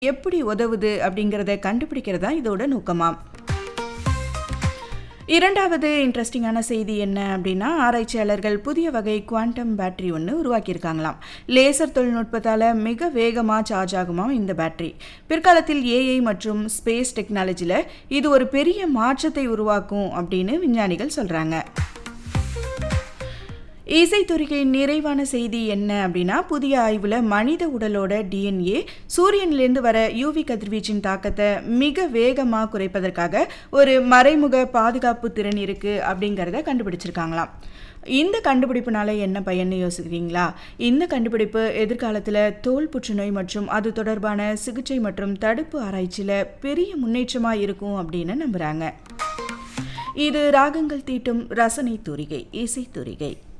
எப்படி உதவுது அப்படிங்கிறத கண்டுபிடிக்கிறது தான் இதோட நோக்கமாம் இரண்டாவது இன்ட்ரெஸ்டிங்கான செய்தி என்ன அப்படின்னா ஆராய்ச்சியாளர்கள் புதிய வகை குவாண்டம் பேட்டரி ஒன்று உருவாக்கியிருக்காங்களாம் லேசர் தொழில்நுட்பத்தால் மிக வேகமாக சார்ஜ் ஆகுமா இந்த பேட்டரி பிற்காலத்தில் ஏஐ மற்றும் ஸ்பேஸ் டெக்னாலஜியில் இது ஒரு பெரிய மாற்றத்தை உருவாக்கும் அப்படின்னு விஞ்ஞானிகள் சொல்கிறாங்க இசைத்துறையின் நிறைவான செய்தி என்ன அப்படின்னா புதிய ஆய்வில் மனித உடலோட டிஎன்ஏ சூரியனிலிருந்து வர யூவி கதிர்வீச்சின் தாக்கத்தை மிக வேகமாக குறைப்பதற்காக ஒரு மறைமுக பாதுகாப்பு திறன் இருக்குது அப்படிங்கிறத கண்டுபிடிச்சிருக்காங்களாம் இந்த கண்டுபிடிப்புனால என்ன பயன்னு யோசிக்கிறீங்களா இந்த கண்டுபிடிப்பு எதிர்காலத்தில் தோல் புற்றுநோய் மற்றும் அது தொடர்பான சிகிச்சை மற்றும் தடுப்பு ஆராய்ச்சியில் பெரிய முன்னேற்றமாக இருக்கும் அப்படின்னு நம்புகிறாங்க இது ராகங்கள் தீட்டும் ரசனை தூரிகை இசை தூரிகை